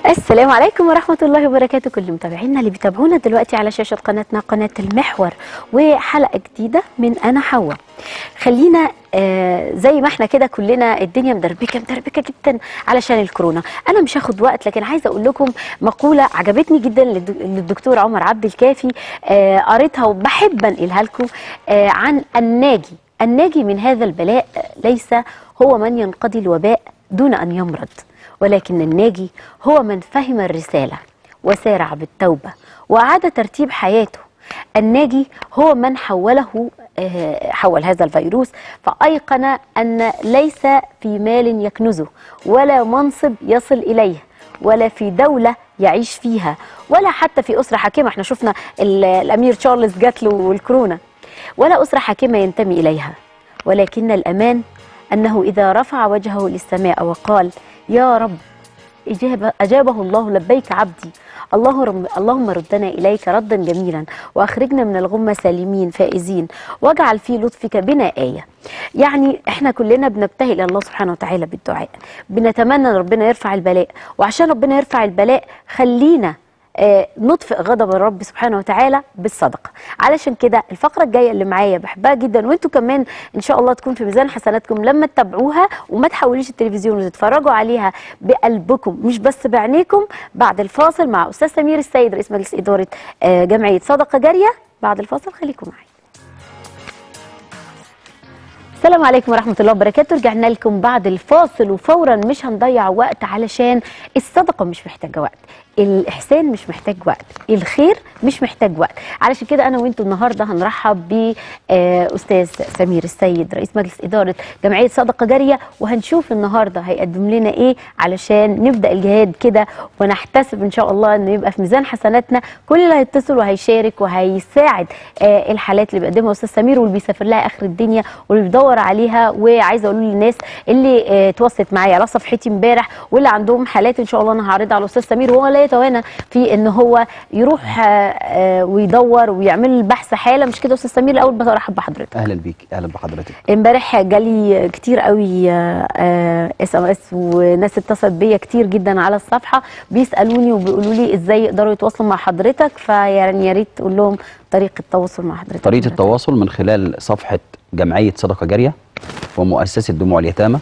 السلام عليكم ورحمة الله وبركاته كل متابعينا اللي بيتابعونا دلوقتي على شاشة قناتنا قناة المحور وحلقة جديدة من أنا حواء خلينا آه زي ما احنا كده كلنا الدنيا مدربكة مدربكة جدا علشان الكورونا أنا مش هاخد وقت لكن عايزة أقول لكم مقولة عجبتني جدا للد- للدكتور عمر عبد الكافي آه قريتها وبحب أنقلها لكم آه عن الناجي الناجي من هذا البلاء ليس هو من ينقضي الوباء دون أن يمرض ولكن الناجي هو من فهم الرسالة وسارع بالتوبة وأعاد ترتيب حياته الناجي هو من حوله آه، حول هذا الفيروس فأيقن أن ليس في مال يكنزه ولا منصب يصل إليه ولا في دولة يعيش فيها ولا حتى في أسرة حاكمة احنا شفنا ال- الأمير تشارلز جات له الكورونا ولا أسرة حاكمة ينتمي إليها ولكن الأمان أنه إذا رفع وجهه للسماء وقال يا رب إجابة أجابه الله لبيك عبدي الله رب اللهم ردنا إليك ردا جميلا وأخرجنا من الغمة سالمين فائزين واجعل في لطفك بنا آية يعني احنا كلنا بنبتهل إلى الله سبحانه وتعالى بالدعاء بنتمنى ان ربنا يرفع البلاء وعشان ربنا يرفع البلاء خلينا آه، نطفئ غضب الرب سبحانه وتعالى بالصدقه علشان كده الفقره الجايه اللي معايا بحبها جدا وانتوا كمان ان شاء الله تكون في ميزان حسناتكم لما تتابعوها وما تحولوش التلفزيون وتتفرجوا عليها بقلبكم مش بس بعينيكم بعد الفاصل مع استاذ سمير السيد رئيس مجلس اداره آه، جمعيه صدقه جاريه بعد الفاصل خليكم معايا السلام عليكم ورحمة الله وبركاته رجعنا لكم بعد الفاصل وفورا مش هنضيع وقت علشان الصدقة مش محتاجة وقت الإحسان مش محتاج وقت الخير مش محتاج وقت علشان كده أنا وإنتوا النهاردة هنرحب بأستاذ سمير السيد رئيس مجلس إدارة جمعية صدقة جارية وهنشوف النهاردة هيقدم لنا إيه علشان نبدأ الجهاد كده ونحتسب إن شاء الله إنه يبقى في ميزان حسناتنا كل اللي هيتصل وهيشارك وهيساعد آه، الحالات اللي بيقدمها أستاذ سمير واللي بيسافر لها آخر الدنيا واللي بيدور عليها وعايزه اقول للناس اللي آه، تواصلت معايا على صفحتي امبارح واللي عندهم حالات ان شاء الله انا هعرضها على الاستاذ سمير وهو لا يتوانى في ان هو يروح آه، آه، ويدور ويعمل البحث حاله مش كده يا استاذ سمير الاول برحب بحضرتك اهلا بيك اهلا بحضرتك امبارح جالي كتير قوي اس ام اس وناس اتصلت بيا كتير جدا على الصفحه بيسالوني وبيقولوا لي ازاي يقدروا يتواصلوا مع حضرتك فيعني يا ريت تقول لهم طريقه التواصل مع حضرتك طريقه التواصل من خلال صفحه جمعيه صدقه جاريه ومؤسسه دموع اليتامى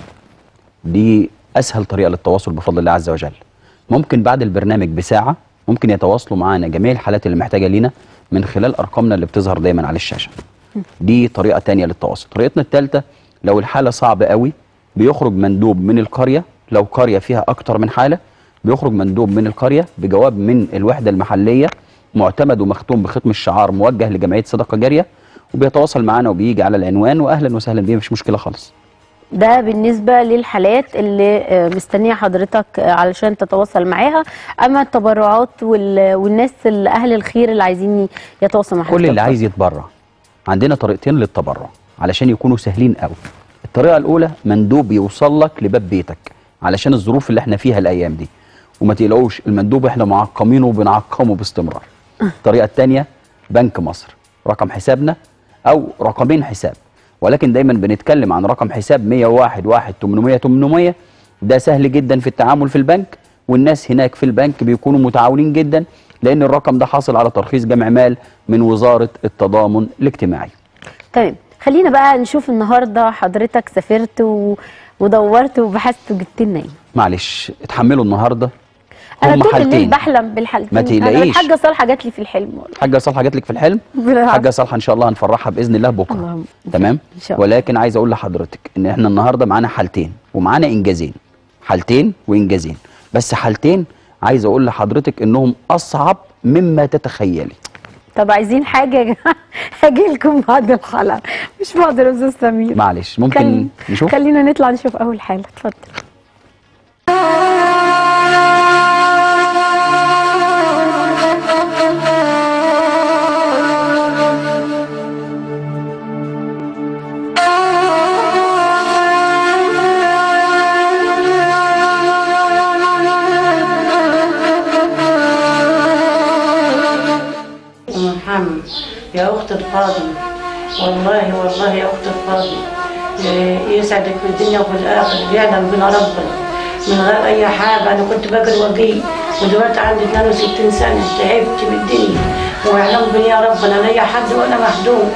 دي اسهل طريقه للتواصل بفضل الله عز وجل ممكن بعد البرنامج بساعه ممكن يتواصلوا معانا جميع الحالات اللي محتاجه لينا من خلال ارقامنا اللي بتظهر دايما على الشاشه دي طريقه تانية للتواصل طريقتنا الثالثه لو الحاله صعبه قوي بيخرج مندوب من القريه لو قريه فيها اكتر من حاله بيخرج مندوب من القريه بجواب من الوحده المحليه معتمد ومختوم بختم الشعار موجه لجمعيه صدقه جاريه وبيتواصل معانا وبيجي على العنوان واهلا وسهلا بيه مش مشكله خالص ده بالنسبة للحالات اللي آه، مستنية حضرتك آه، علشان تتواصل معاها أما التبرعات وال- والناس اللي أهل الخير اللي عايزين يتواصلوا مع كل اللي حضرتك. عايز يتبرع عندنا طريقتين للتبرع علشان يكونوا سهلين قوي الطريقه الاولى مندوب يوصل لك لباب بيتك علشان الظروف اللي احنا فيها الايام دي وما تقلقوش المندوب احنا معقمينه وبنعقمه باستمرار الطريقه الثانيه بنك مصر رقم حسابنا او رقمين حساب ولكن دايما بنتكلم عن رقم حساب 101 1 800 800 ده سهل جدا في التعامل في البنك والناس هناك في البنك بيكونوا متعاونين جدا لان الرقم ده حاصل على ترخيص جمع مال من وزاره التضامن الاجتماعي تمام خلينا بقى نشوف النهاردة حضرتك سافرت و... ودورت وبحثت وجبت لنا ايه معلش اتحملوا النهارده أنا هم طول الليل حالتين بحلم بالحالتين ما تقلقيش. الحاجة صالحة جات لي في الحلم والله حاجه صالحه جات لك في الحلم بالعكس. حاجه صالحه ان شاء الله هنفرحها باذن الله بكره اللهم تمام إن شاء الله. ولكن عايز اقول لحضرتك ان احنا النهارده معانا حالتين ومعانا انجازين حالتين وانجازين بس حالتين عايز اقول لحضرتك انهم اصعب مما تتخيلي طب عايزين حاجة يا جماعة هاجي لكم بعد الحلقة مش بعد يا أستاذ سمير معلش ممكن خلي- نشوف خلينا نطلع نشوف أول حالة اتفضل أم محمد يا أخت الفاضل والله والله يا أخت الفاضل إيه، يسعدك في الدنيا وفي الآخرة يعلم بنا ربنا من غير أي حاجة أنا كنت بجري وأجي ودلوقتي عندي 62 سنة تعبت من الدنيا ويعلم بني يا رب أنا ليا حد وأنا مهدوم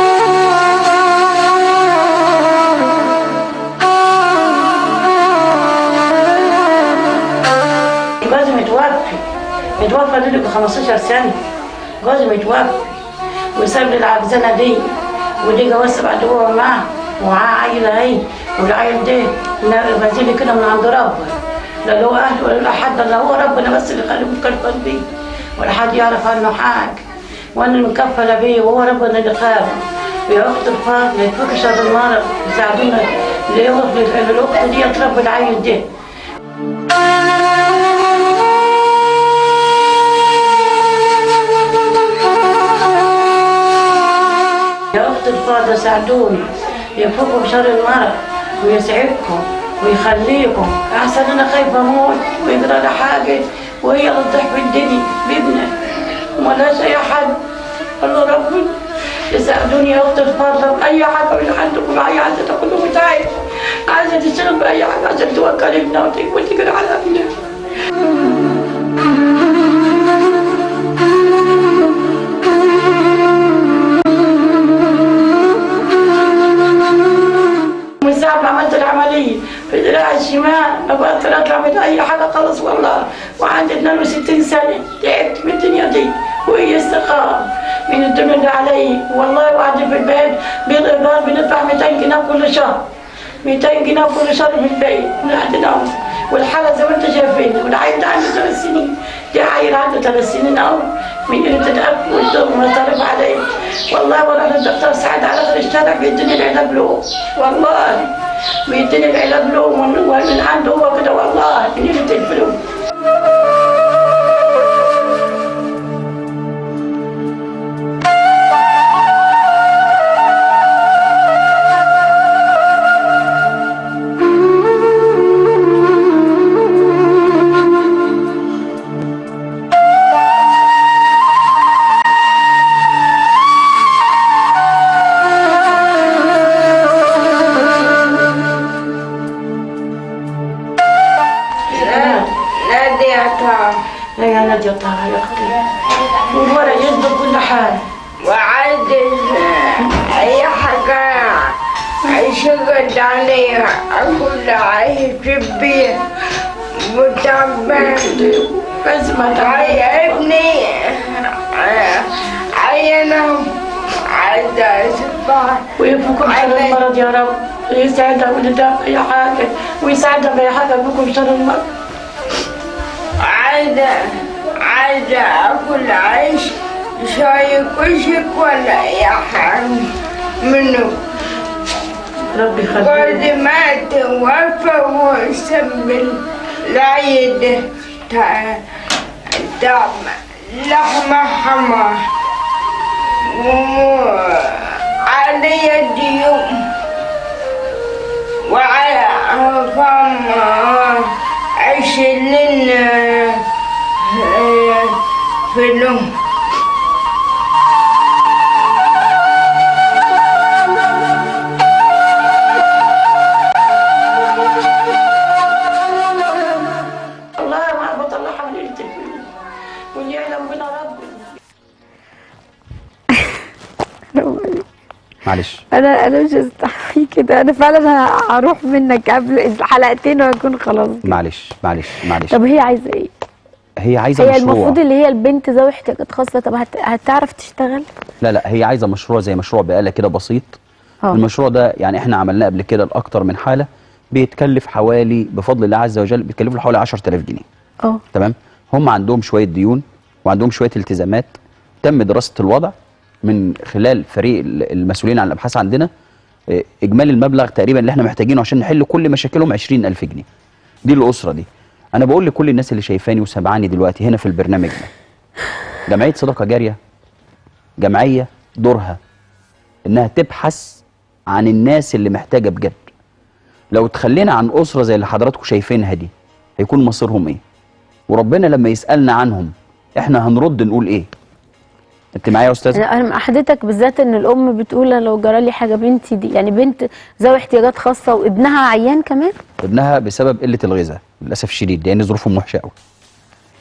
جوزي متوفي متوفى دول ب 15 سنة جوزي متوفي وساب لي العبزانة دي ودي جوازة بعد هو معاه ومعاه عيل اهي والعيل ده غازيلي كده من عند ربنا لا له اهل ولا له حد الا هو ربنا بس اللي خليه مكفل بيه ولا حد يعرف عنه حاجة وانا المكفلة بيه وهو ربنا اللي خابه يا اخت الفاضلة يفك شر المرض يساعدونا لأخت الاخت دي تربي العيل ده يا أخت الفاضلة ساعدوني يفكوا بشر المرض ويسعدكم ويخليكم أحسن أنا خايفة أموت ويجرى لي حاجة وهي اللي تضيع في الدنيا بابنها وملهاش أي حد الله ربنا يساعدوني يا أخت الفاضلة بأي حاجة من عندكم أي حاجة تاكلوا بتاعي عايزة تشتغل بأي حاجة عشان توكل ابنها وتجري على ابنها من ساعة ما عملت العملية في دراع الشمال ما بقدر اطلع من اي حاجة خلاص والله وعندي 62 سنة تعبت من الدنيا دي وهي استقامة من الدنيا اللي علي والله وقعدت في البيت بالايجار بندفع 200 جنيه كل شهر 200 جنيه كل شهر في البيت لحد نوم والحالة زي ما انت شايفين والعيل ده عنده ثلاث سنين دي عيل عنده ثلاث سنين اهو من قلة الأكل والشرب مصاريف عليه والله بروح للدكتور سعد على آخر الشارع بيديني العلاج له والله بيديني العلاج له ومن ومن عنده هو كده والله من قلة الفلوس نادي يا طه يا نادية طه يا أختي والورق يسبق كل حاجة وعايز أي حاجة أشغل عليها أقول عايز بيها متعبان بس ما عاي تعرف ابني عينه عايز أسبح ويفكم شر المرض يا رب ويسعدها ولدها بأي حاجة ويساعدها بأي حاجة بكم شر المرض عايزة عايزة أكل عيش شاي كشك ولا أي حاجة منه ربي يخليك بعد ما توفى وسب العيد تاع تاع لحمة حمار وعلي الديون وعلى فما عشرين فيلم والله ما بطلعها من قلة الفلوس واللي يعلم بنا ربنا معلش انا انا مش هستحمل كده انا فعلا هروح منك قبل الحلقتين واكون خلاص معلش معلش معلش طب هي عايزه ايه؟ هي عايزه هي مشروع المفروض اللي هي البنت ذوي احتياجات خاصه طب هت... هتعرف تشتغل؟ لا لا هي عايزه مشروع زي مشروع بقاله كده بسيط اه المشروع ده يعني احنا عملناه قبل كده لاكتر من حاله بيتكلف حوالي بفضل الله عز وجل بيتكلف له حوالي 10000 جنيه اه تمام هم عندهم شويه ديون وعندهم شويه التزامات تم دراسه الوضع من خلال فريق ال- المسؤولين عن الابحاث عندنا اه، اجمالي المبلغ تقريبا اللي احنا محتاجينه عشان نحل كل مشاكلهم 20000 جنيه دي الاسره دي انا بقول لكل الناس اللي شايفاني وسامعاني دلوقتي هنا في البرنامج ده جمعيه صدقه جاريه جمعيه دورها انها تبحث عن الناس اللي محتاجه بجد لو تخلينا عن اسره زي اللي حضراتكم شايفينها دي هيكون مصيرهم ايه وربنا لما يسالنا عنهم احنا هنرد نقول ايه انت معايا يا استاذ انا أنا مع حضرتك بالذات ان الام بتقول لو جرى لي حاجه بنتي دي يعني بنت ذوي احتياجات خاصه وابنها عيان كمان ابنها بسبب قله الغذاء للاسف الشديد لان ظروفهم وحشه قوي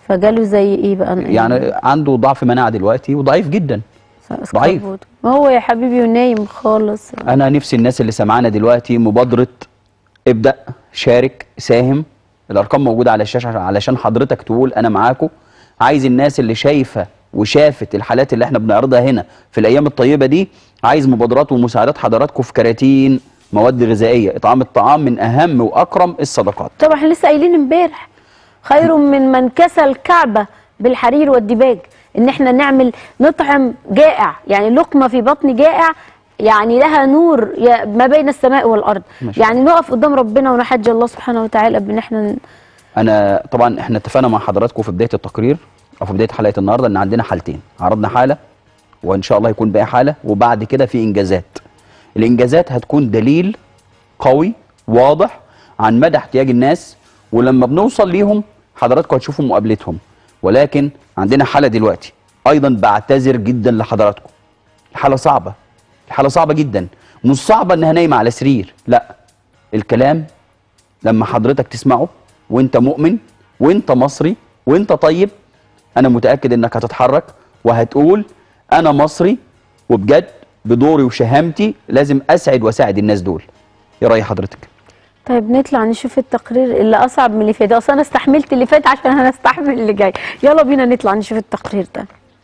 فجاله زي ايه بقى يعني عنده ضعف مناعه دلوقتي وضعيف جدا ضعيف. اسكربوت. ما هو يا حبيبي ونايم خالص انا نفسي الناس اللي سمعانا دلوقتي مبادره ابدا شارك ساهم الارقام موجوده على الشاشه علشان حضرتك تقول انا معاكم عايز الناس اللي شايفه وشافت الحالات اللي احنا بنعرضها هنا في الايام الطيبه دي عايز مبادرات ومساعدات حضراتكم في كراتين مواد غذائيه اطعام الطعام من اهم واكرم الصدقات طبعا احنا لسه قايلين امبارح خير من من كسى الكعبه بالحرير والديباج ان احنا نعمل نطعم جائع يعني لقمه في بطن جائع يعني لها نور يا- ما بين السماء والارض ما شاء يعني نقف قدام ربنا ونحج الله سبحانه وتعالى بان احنا ن- انا طبعا احنا اتفقنا مع حضراتكم في بدايه التقرير او في بدايه حلقه النهارده ان عندنا حالتين عرضنا حاله وان شاء الله يكون باقي حاله وبعد كده في انجازات الانجازات هتكون دليل قوي واضح عن مدى احتياج الناس ولما بنوصل ليهم حضراتكم هتشوفوا مقابلتهم ولكن عندنا حاله دلوقتي ايضا بعتذر جدا لحضراتكم الحاله صعبه الحاله صعبه جدا مش صعبه انها نايمه على سرير لا الكلام لما حضرتك تسمعه وانت مؤمن وانت مصري وانت طيب انا متاكد انك هتتحرك وهتقول انا مصري وبجد بدوري وشهامتي لازم اسعد واساعد الناس دول ايه راي حضرتك طيب نطلع نشوف التقرير اللي اصعب من اللي فات اصل انا استحملت اللي فات عشان انا استحمل اللي جاي يلا بينا نطلع نشوف التقرير ده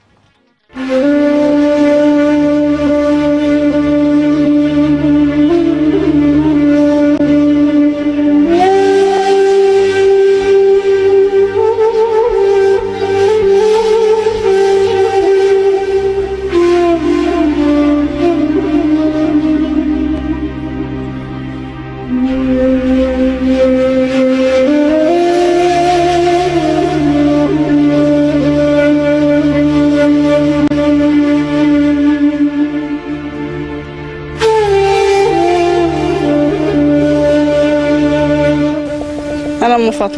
أنا أم فاطمة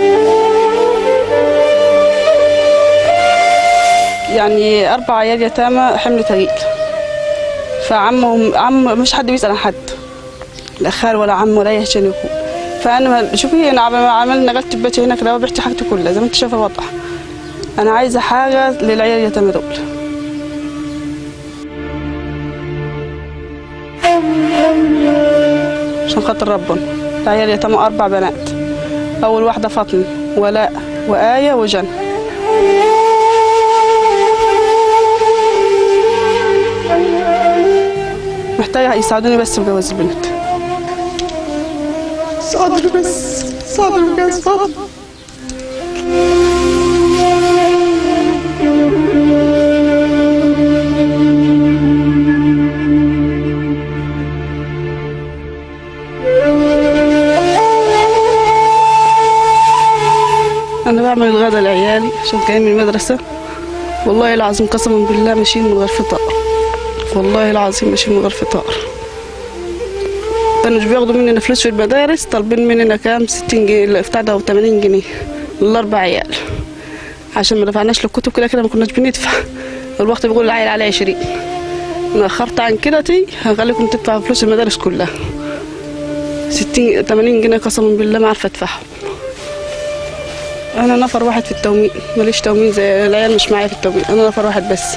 يعني أربع عيال يتامى حمل تقيل فعمهم عم مش حد بيسأل عن حد لا خال ولا عم ولا أي شيء يكون فأنا ما- شوفي أنا عم- عملنا نقلت بيتي هنا كده وبعت حاجتي كلها زي ما أنت شايفة واضح أنا عايزة حاجة للعيال اليتامى دول عشان خاطر ربنا العيال اليتامى أربع بنات أول واحدة فاطمة ولاء وآية وجنى محتاجة يساعدوني بس بجواز البنت ساعدوني بس ساعدوني بجواز فاطمة أنا بعمل الغدا لعيالي عشان جايين من المدرسة والله العظيم قسما بالله ماشيين من غير فطار والله العظيم ماشيين من غير فطار كانوا بياخدوا مننا فلوس في المدارس طالبين مننا كام 60 جنيه بتاع ده 80 جنيه للأربع عيال عشان ما دفعناش للكتب كده كده ما كناش بندفع الوقت بيقول العيل عليه 20 انا اخرت عن كده تي هخليكم تدفعوا فلوس المدارس كلها 60 80 جنيه قسما بالله ما عارفه ادفعهم انا نفر واحد في التومين ماليش تومين زي العيال مش معايا في التومين انا نفر واحد بس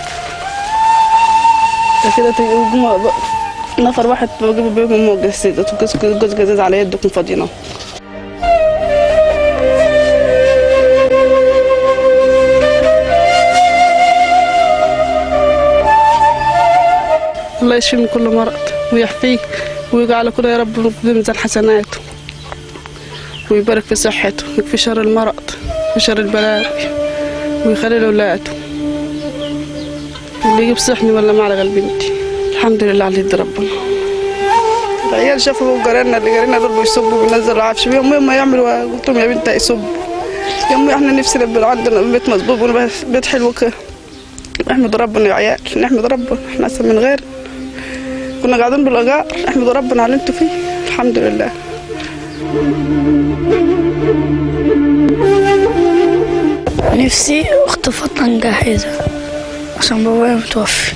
ده كده تجيبوا ب- نفر واحد بجيبوا بيهم امه جسدت وجوز جوز جزاز على يدكم فاضيين اهو الله يشفيه من كل مرض ويحفيه ويجعل كل يا رب بميزان حسناته ويبارك في صحته ويكفي شر المرض وشر البلاء ويخلي له ولاده اللي يجيب صحني ولا ما على قلب بنتي الحمد لله على يد ربنا العيال شافوا جيراننا اللي جيراننا دول بيصبوا بينزلوا عفش يوم يوم ما يعملوا قلت لهم يا بنت هيصبوا يوم احنا نفسنا يبقى عندنا بيت مظبوط ونبقى بيت حلو كده نحمد ربنا يا عيال نحمد ربنا احنا احسن من غير كنا قاعدين بالاجار نحمد ربنا على اللي انتوا فيه الحمد لله نفسي اخت فاطمه نجهزها عشان بابايا متوفي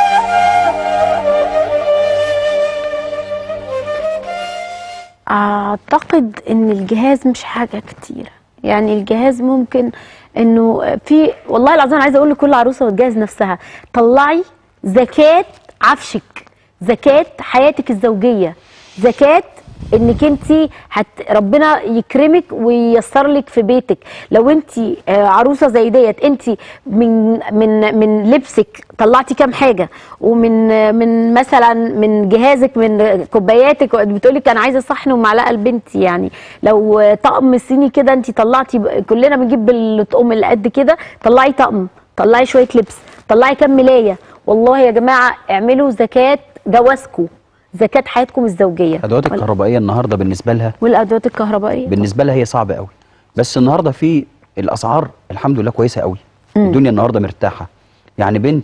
آه اعتقد ان الجهاز مش حاجه كتيره يعني الجهاز ممكن انه في والله العظيم أنا عايزه اقول لكل عروسه بتجهز نفسها طلعي زكاه عفشك زكاه حياتك الزوجيه زكاه انك انت هت ربنا يكرمك وييسر لك في بيتك لو انت آه، عروسه زي ديت انت من من من لبسك طلعتي كام حاجه ومن آه، من مثلا من جهازك من كوباياتك بتقولي كان عايزه صحن ومعلقه لبنتي يعني لو آه، طقم صيني كده انت طلعتي ب- كلنا بنجيب الطقم اللي قد كده طلعي طقم طلعي شويه لبس طلعي كام ملايه والله يا جماعه اعملوا زكاه جوازكم زكاه حياتكم الزوجيه الادوات وال- الكهربائيه النهارده بالنسبه لها والادوات الكهربائيه بالنسبه لها هي صعبه قوي بس النهارده في الاسعار الحمد لله كويسه قوي الدنيا النهارده مرتاحه يعني بنت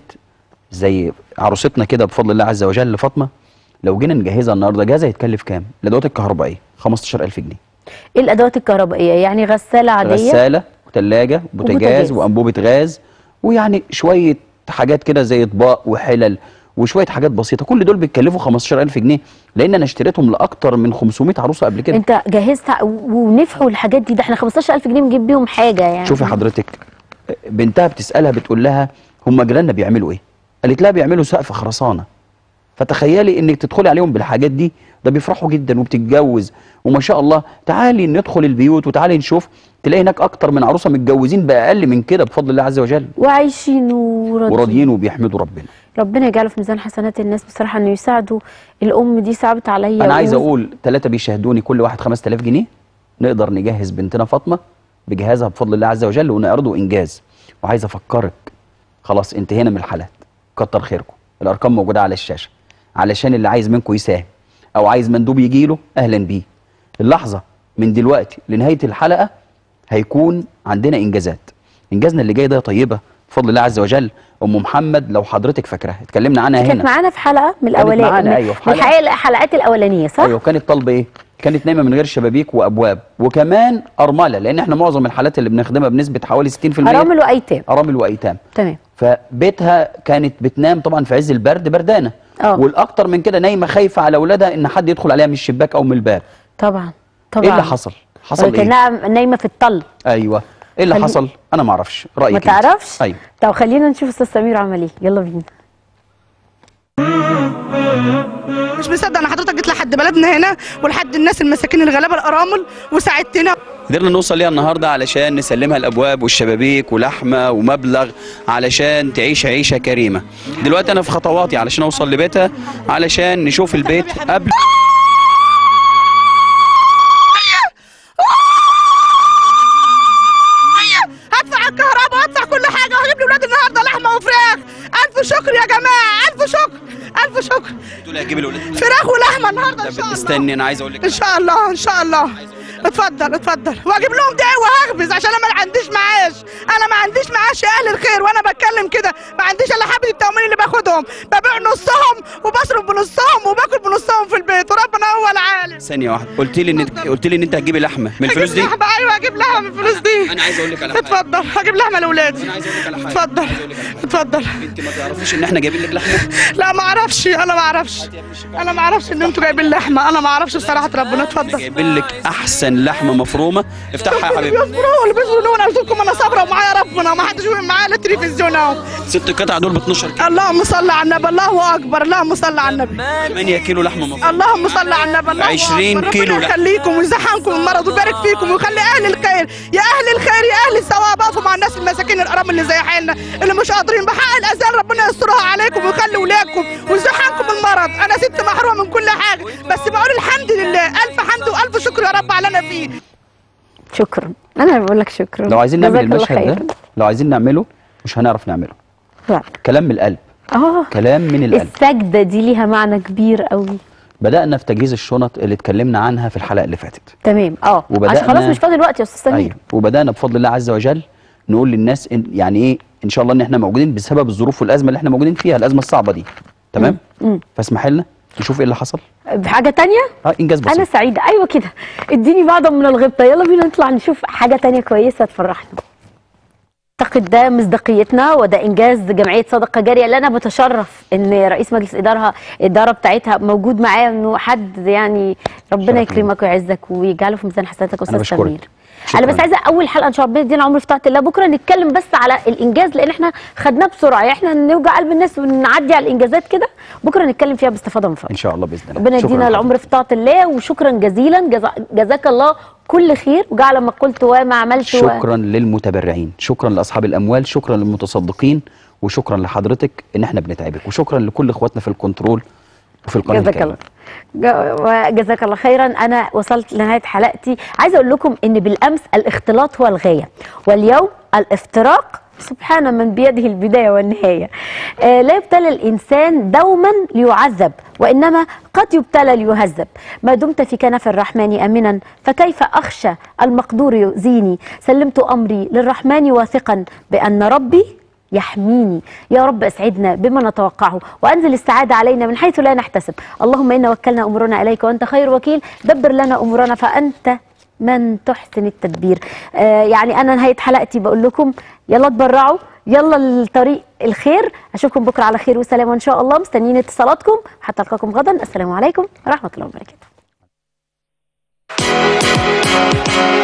زي عروستنا كده بفضل الله عز وجل فاطمه لو جينا نجهزها النهارده جهازها هيتكلف كام الادوات الكهربائيه 15000 جنيه ايه الادوات الكهربائيه يعني غساله عاديه غساله وثلاجه وبوتاجاز. وبوتاجاز وانبوبه غاز ويعني شويه حاجات كده زي اطباق وحلل وشويه حاجات بسيطه كل دول بيتكلفوا 15000 جنيه لان انا اشتريتهم لاكتر من 500 عروسه قبل كده انت جهزت ونفعوا الحاجات دي ده احنا 15000 جنيه بنجيب بيهم حاجه يعني شوفي حضرتك بنتها بتسالها بتقول لها هم جيراننا بيعملوا ايه قالت لها بيعملوا سقف خرسانه فتخيلي انك تدخلي عليهم بالحاجات دي ده بيفرحوا جدا وبتتجوز وما شاء الله تعالي ندخل البيوت وتعالي نشوف تلاقي هناك اكتر من عروسه متجوزين باقل من كده بفضل الله عز وجل وعايشين وراضيين وراضيين وبيحمدوا ربنا ربنا يجعله في ميزان حسنات الناس بصراحه انه يساعدوا الام دي صعبت عليا انا عايز و- اقول ثلاثه بيشاهدوني كل واحد 5000 جنيه نقدر نجهز بنتنا فاطمه بجهازها بفضل الله عز وجل ونعرضه انجاز وعايز افكرك خلاص انتهينا من الحالات كتر خيركم الارقام موجوده على الشاشه علشان اللي عايز منكم يساهم او عايز مندوب يجي له اهلا بيه اللحظه من دلوقتي لنهايه الحلقه هيكون عندنا انجازات انجازنا اللي جاي ده يا طيبه بفضل الله عز وجل ام محمد لو حضرتك فاكراها اتكلمنا عنها كانت هنا معانا في حلقه من كانت الاولاني معانا، من- أيوة، في من حلقة. الحقيقه الحلقات الاولانيه صح ايوه كانت طالبه ايه كانت نايمه من غير شبابيك وابواب وكمان ارمله لان احنا معظم الحالات اللي بنخدمها بنسبه حوالي 60% ارامل وايتام ارامل وايتام تمام فبيتها كانت بتنام طبعا في عز البرد بردانه آه. والاكتر من كده نايمه خايفه على اولادها ان حد يدخل عليها من الشباك او من الباب طبعا طبعا ايه اللي حصل حصل ايه كانها نايمه في الطل ايوه ايه اللي خلي- حصل انا ما اعرفش رايك ما أنت. تعرفش ايوه طب خلينا نشوف استاذ سمير عمل ايه يلا بينا مش مصدق انا حضرتك جيت لحد بلدنا هنا ولحد الناس المساكين الغلابه الارامل وساعدتنا قدرنا نوصل ليها النهارده علشان نسلمها الابواب والشبابيك ولحمه ومبلغ علشان تعيش عيشه كريمه دلوقتي انا في خطواتي علشان اوصل لبيتها علشان نشوف البيت قبل هدفع الكهرباء وهدفع كل حاجه وهجيب لاولاد النهارده لحمه وفراخ الف شكر يا جماعه الف شكر الف شكر تقول هجيب الاولاد فراخ ولحمه النهارده ان طب شاء الله استني انا عايز اقول ان لك شاء الله ان شاء الله اتفضل اتفضل واجيب لهم دقايق وهخبز عشان انا ما عنديش معاش انا ما عنديش معاش يا اهل الخير وانا بتكلم كده ما عنديش الا حبه التموين اللي باخدهم ببيع نصهم وبصرف بنصهم وباكل بنصهم في البيت وربنا هو العالم ثانيه واحده قلت لي ان انت قلت لي ان انت هتجيبي لحمه من الفلوس أجيب دي لحمة ايوه اجيب لحمه من الفلوس دي انا عايز اقول لك على حاجه اتفضل هجيب لحمه لاولادي انا عايز اقول لك على حاجه اتفضل عايز أقول لك على حاجة. اتفضل انت ما تعرفيش ان احنا جايبين لك لحمه لا ما اعرفش انا ما اعرفش انا ما اعرفش ان انتوا جايبين لحمه انا ما اعرفش بصراحه ربنا احنا اتفضل جايبين لك احسن لحمه مفرومه افتحها يا حبيبي بيصبروا اللي بيصبروا انا ارزقكم انا صابره ومعايا ربنا ما حدش يقول معايا لا تلفزيون اهو ست قطع دول ب 12 كيلو اللهم صل على النبي الله اكبر اللهم صل على النبي 8 كيلو لحمه مفرومه اللهم صل على النبي الله 20 أكبر. كيلو ربنا لحم. يخليكم ويزحمكم من المرض ويبارك فيكم ويخلي اهل الخير يا اهل الخير يا اهل الثواب اقفوا مع الناس المساكين الارامل اللي زي حالنا اللي مش قادرين بحق الاذان ربنا يسترها عليكم ويخلي اولادكم ويزحمكم من المرض انا ست محرومه من كل حاجه بس بقول الحمد لله الف حمد والف شكر يا رب على انا فيه شكرا انا بقول لك شكرا لو عايزين نعمل جزاك الله المشهد خير. ده لو عايزين نعمله مش هنعرف نعمله لا. كلام من القلب اه كلام من القلب السجده دي ليها معنى كبير قوي بدأنا في تجهيز الشنط اللي اتكلمنا عنها في الحلقة اللي فاتت تمام اه وبدأنا- عشان خلاص مش فاضي الوقت يا استاذ سمير أيوة وبدأنا بفضل الله عز وجل نقول للناس إن يعني إيه إن شاء الله إن إحنا موجودين بسبب الظروف والأزمة اللي إحنا موجودين فيها الأزمة الصعبة دي تمام مم. فاسمح لنا نشوف إيه اللي حصل بحاجه تانية اه إنجاز انا بسيط سعيده ايوه كده اديني بعض من الغبطه يلا بينا نطلع نشوف حاجه تانية كويسه تفرحنا اعتقد ده مصداقيتنا وده انجاز جمعيه صدقه جاريه اللي انا بتشرف ان رئيس مجلس ادارها الاداره بتاعتها موجود معايا انه حد يعني ربنا شرف لينا. يكرمك ويعزك ويجعله في ميزان حسناتك استاذ بشكرك. سمير شكراً. انا بس عايزه اول حلقه ان شاء الله يدينا عمر في طاعه الله بكره نتكلم بس على الانجاز لان احنا خدناه بسرعه يعني احنا نوجع قلب الناس ونعدي على الانجازات كده بكره نتكلم فيها باستفاضه من فضلك ان شاء الله باذن الله ربنا شكراً يدينا لحضرتك. العمر في طاعه الله وشكرا جزيلا جزا جزاك الله كل خير وجعل ما قلت وما عملت و... شكرا للمتبرعين شكرا لاصحاب الاموال شكرا للمتصدقين وشكرا لحضرتك ان احنا بنتعبك وشكرا لكل اخواتنا في الكنترول وفي القناه جزاك الكاملة. الله ج- وجزاك الله خيرا انا وصلت لنهايه حلقتي عايزه اقول لكم ان بالامس الاختلاط هو الغايه واليوم الافتراق سبحان من بيده البدايه والنهايه آه لا يبتلى الانسان دوما ليعذب وانما قد يبتلى ليهذب ما دمت في كنف الرحمن امنا فكيف اخشى المقدور يؤذيني سلمت امري للرحمن واثقا بان ربي يحميني يا رب اسعدنا بما نتوقعه وانزل السعاده علينا من حيث لا نحتسب اللهم انا وكلنا امورنا اليك وانت خير وكيل دبر لنا امورنا فانت من تحسن التدبير آه يعني انا نهايه حلقتي بقول لكم يلا تبرعوا يلا لطريق الخير اشوفكم بكره على خير وسلام وان شاء الله مستنيين اتصالاتكم حتى القاكم غدا السلام عليكم ورحمه الله وبركاته